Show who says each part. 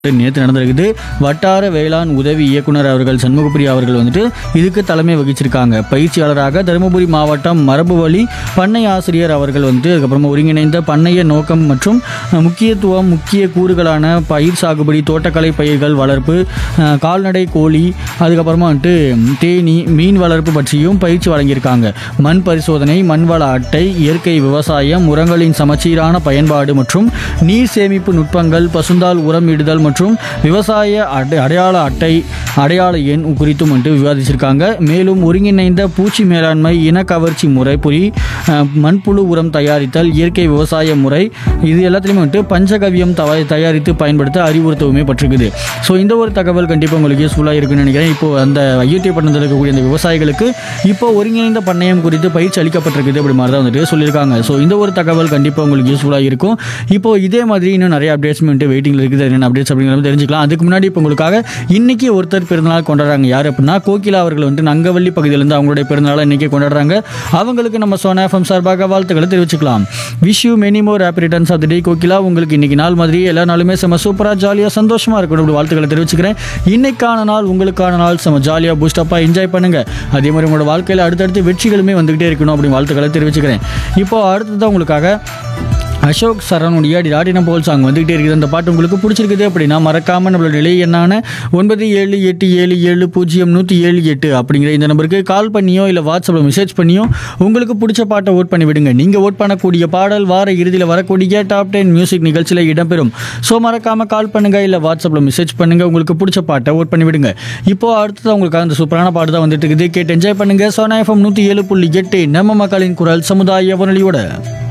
Speaker 1: நேற்று நடந்திருக்குது வட்டார வேளாண் உதவி இயக்குனர் அவர்கள் சண்முகப்பிரியா அவர்கள் வந்துட்டு இதுக்கு தலைமை வகிச்சிருக்காங்க பயிற்சியாளராக தருமபுரி மாவட்டம் மரபு வழி பண்ணை ஆசிரியர் அவர்கள் வந்துட்டு அதுக்கப்புறமா ஒருங்கிணைந்த பண்ணைய நோக்கம் மற்றும் அஹ், முக்கியத்துவம் முக்கிய கூறுகளான பயிர் சாகுபடி தோட்டக்கலை பயிர்கள் வளர்ப்பு அஹ், கால்நடை கோழி அதுக்கப்புறமா வந்துட்டு தேனீ மீன் வளர்ப்பு பற்றியும் பயிற்சி வழங்கியிருக்காங்க மண் பரிசோதனை மண்வள அட்டை இயற்கை விவசாயம் உரங்களின் சமச்சீரான பயன்பாடு மற்றும் நீர் சேமிப்பு நுட்பங்கள் பசுந்தால் உரம் இடுதல் மற்றும் விவசாய அடை அடையாள அட்டை அடையாள எண் குறித்தும் வந்துட்டு விவாதிச்சிருக்காங்க மேலும் ஒருங்கிணைந்த பூச்சி மேலாண்மை இனக்கவர்ச்சி முறை புரி அஹ், மண்புழு உரம் தயாரித்தல் இயற்கை விவசாய முறை இது எல்லாத்துலேயுமே வந்துட்டு பஞ்சகவியம் தவ தயாரித்து பயன்படுத்த அறிவுறுத்தவுமே பட்டிருக்குது ஸோ இந்த ஒரு தகவல் கண்டிப்பாக உங்களுக்கு யூஸ்ஃபுல்லாக இருக்குன்னு நினைக்கிறேன் இப்போ அந்த ஐயூடி பட்டணத்தில் இருக்கக்கூடிய அந்த விவசாயிகளுக்கு இப்போ ஒருங்கிணைந்த பண்ணையம் குறித்து பயிற்சி அளிக்கப்பட்டிருக்குது அப்படி மாதிரி தான் வந்துட்டு சொல்லியிருக்காங்க ஸோ இந்த ஒரு தகவல் கண்டிப்பாக உங்களுக்கு யூஸ்ஃபுல்லாக இருக்கும் இப்போ இதே மாதிரி இன்னும் நிறைய அப்டேட்ஸ் வந்துட்டு வெயிட்டிங்கில் இருக்குது என்னென்ன அப்டேட்ஸ் அப்படிங்கிறத தெரிஞ்சுக்கலாம் அதுக்கு முன்னாடி இப்போ உங்களுக்காக இன்னைக்கு ஒருத்தர் பிறந்தநாள் கொண்டாடுறாங்க யார் அப்படின்னா கோகிலா அவர்கள் வந்துட்டு நங்கவள்ளி பகுதியிலேருந்து அவங்களுடைய பிறந்தநாளை இன்னைக்கு கொண்டாடுறாங்க அவங்களுக்கு நம்ம சோனா எஃப்எம் சார்பாக வாழ்த்துக்களை தெரிவிச்சுக்கலாம் wish you many more happy returns of the day Kokila உங்களுக்கு இன்னைக்கு நாள் மாதிரி எல்லா நாளுமே செம சூப்பராக ஜாலியாக சந்தோஷமாக இருக்கணும் அப்படி வாழ்த்துக்களை தெரிவிச்சுக்கிறேன் இன்னைக்கான நாள் உங்களுக்கான நாள் செம ஜாலியாக பூஸ்டப்பாக என்ஜாய் பண்ணுங்க அதே மாதிரி உங்களோட வாழ்க்கையில் அடுத்தடுத்து வெற்றிகளுமே வந்துகிட்டே இருக்கணும் அப்படி வாழ்த்துக்களை தெரிவிச்சுக்கிறேன் இப்போ அடுத்ததான் உங்களுக்காக அசோக் சரணுடைய டிராடின போல் சாங் வந்துகிட்டே இருக்குது அந்த பாட்டு உங்களுக்கு பிடிச்சிருக்குது அப்படின்னா மறக்காம நம்மளோட நிலை என்னான ஒன்பது ஏழு எட்டு ஏழு ஏழு பூஜ்ஜியம் நூற்றி ஏழு எட்டு அப்படிங்கிற இந்த நம்பருக்கு கால் பண்ணியோ இல்லை வாட்ஸ்அப்பில் மெசேஜ் பண்ணியோ உங்களுக்கு பிடிச்ச பாட்டை ஓட் பண்ணி விடுங்க நீங்கள் ஓட் பண்ணக்கூடிய பாடல் வார இறுதியில் வரக்கூடிய டாப் டென் மியூசிக் நிகழ்ச்சியில் இடம்பெறும் ஸோ மறக்காம கால் பண்ணுங்க இல்லை வாட்ஸ்அப்பில் மெசேஜ் பண்ணுங்க உங்களுக்கு பிடிச்ச பாட்டை ஓட் பண்ணி விடுங்க இப்போ அடுத்தது உங்களுக்கு அந்த சூப்பரான பாட்டு தான் வந்துட்டு இருக்குது கேட்டு என்ஜாய் பண்ணுங்க சோனா எஃப்எம் நூற்றி ஏழு புள்ளி எட்டு நம்ம மக்களின் குரல் சமுதாய வானொலியோட